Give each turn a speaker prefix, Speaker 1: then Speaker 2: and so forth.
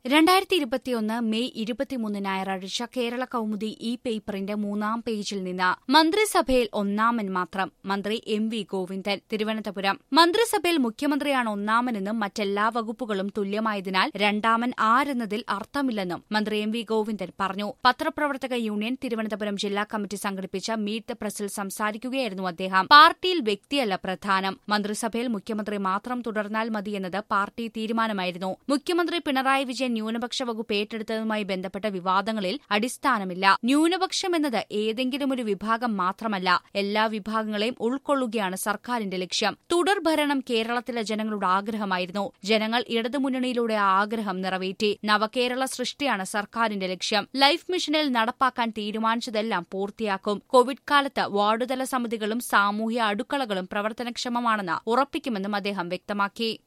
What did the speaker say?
Speaker 1: രണ്ടായിരത്തി ഇരുപത്തിയൊന്ന് മെയ് ഇരുപത്തിമൂന്ന് ഞായറാഴ്ച കേരള കൗമുദി ഈ പേപ്പറിന്റെ മൂന്നാം പേജിൽ നിന്ന് മന്ത്രിസഭയിൽ ഒന്നാമൻ മാത്രം മന്ത്രി എം വി ഗോവിന്ദൻ തിരുവനന്തപുരം മന്ത്രിസഭയിൽ മുഖ്യമന്ത്രിയാണ് ഒന്നാമനെന്നും മറ്റെല്ലാ വകുപ്പുകളും തുല്യമായതിനാൽ രണ്ടാമൻ ആരെന്നതിൽ അർത്ഥമില്ലെന്നും മന്ത്രി എം വി ഗോവിന്ദൻ പറഞ്ഞു പത്രപ്രവർത്തക യൂണിയൻ തിരുവനന്തപുരം ജില്ലാ കമ്മിറ്റി സംഘടിപ്പിച്ച മീറ്റ് ദ പ്രസിൽ സംസാരിക്കുകയായിരുന്നു അദ്ദേഹം പാർട്ടിയിൽ വ്യക്തിയല്ല പ്രധാനം മന്ത്രിസഭയിൽ മുഖ്യമന്ത്രി മാത്രം തുടർന്നാൽ മതിയെന്നത് പാർട്ടി തീരുമാനമായിരുന്നു മുഖ്യമന്ത്രി പിണറായി വിജയൻ ന്യൂനപക്ഷ വകുപ്പ് ഏറ്റെടുത്തതുമായി ബന്ധപ്പെട്ട വിവാദങ്ങളിൽ അടിസ്ഥാനമില്ല ന്യൂനപക്ഷം എന്നത് ഏതെങ്കിലും ഒരു വിഭാഗം മാത്രമല്ല എല്ലാ വിഭാഗങ്ങളെയും ഉൾക്കൊള്ളുകയാണ് സർക്കാരിന്റെ ലക്ഷ്യം തുടർഭരണം കേരളത്തിലെ ജനങ്ങളുടെ ആഗ്രഹമായിരുന്നു ജനങ്ങൾ ഇടതുമുന്നണിയിലൂടെ ആ ആഗ്രഹം നിറവേറ്റി നവകേരള സൃഷ്ടിയാണ് സർക്കാരിന്റെ ലക്ഷ്യം ലൈഫ് മിഷനിൽ നടപ്പാക്കാൻ തീരുമാനിച്ചതെല്ലാം പൂർത്തിയാക്കും കോവിഡ് കാലത്ത് വാർഡുതല സമിതികളും സാമൂഹ്യ അടുക്കളകളും പ്രവർത്തനക്ഷമമാണെന്ന് ഉറപ്പിക്കുമെന്നും അദ്ദേഹം വ്യക്തമാക്കി